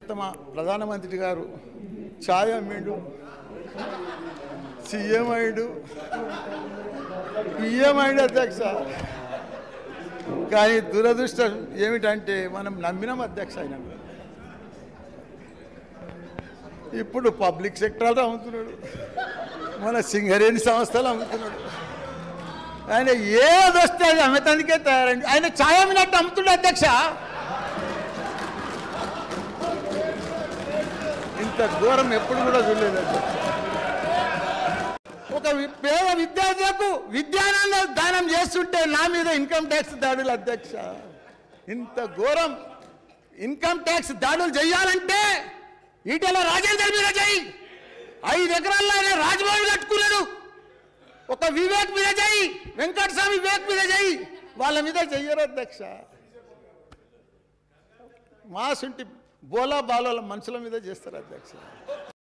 తమ ప్రధానమంత్రి గారు ఛాయ్ అమ్మిండు సీఎం అయ్యాడు పిఎం అయ్యాడు అధ్యక్ష కానీ దురదృష్టం ఏమిటంటే మనం నమ్మినాం అధ్యక్ష ఆయన ఇప్పుడు పబ్లిక్ సెక్టర్లో అమ్ముతున్నాడు మన సింగరేణి సంస్థలు అమ్ముతున్నాడు ఆయన ఏది వస్తే అది అమ్మేతందుకే తయారండి ఆయన ఛాయ్ అమ్మినట్టు అమ్ముతుండే అధ్యక్ష ఇంత ఘోరం ఎప్పుడు కూడా చూడలేదు అధ్యక్ష ఒక వి- పేద విద్యార్థులకు విద్యానంద దానం చేస్తుంటే నా మీద ఇన్కమ్ ట్యాక్స్ దాడులు అధ్యక్ష ఇంత ఘోరం ఇన్కమ్ ట్యాక్స్ దాడులు చేయాలంటే ఈటెల రాజేందర్ మీద చేయి ఐదు ఎకరాల్లో ఆయన రాజ్భవన్ కట్టుకున్నాడు ఒక వివేక్ మీద చేయి వెంకటస్వామి వివేక్ మీద చేయి వాళ్ళ మీద చెయ్యరు అధ్యక్ష మాసుంటి బోలా బాలోల మనుషుల మీద చేస్తారు అధ్యక్ష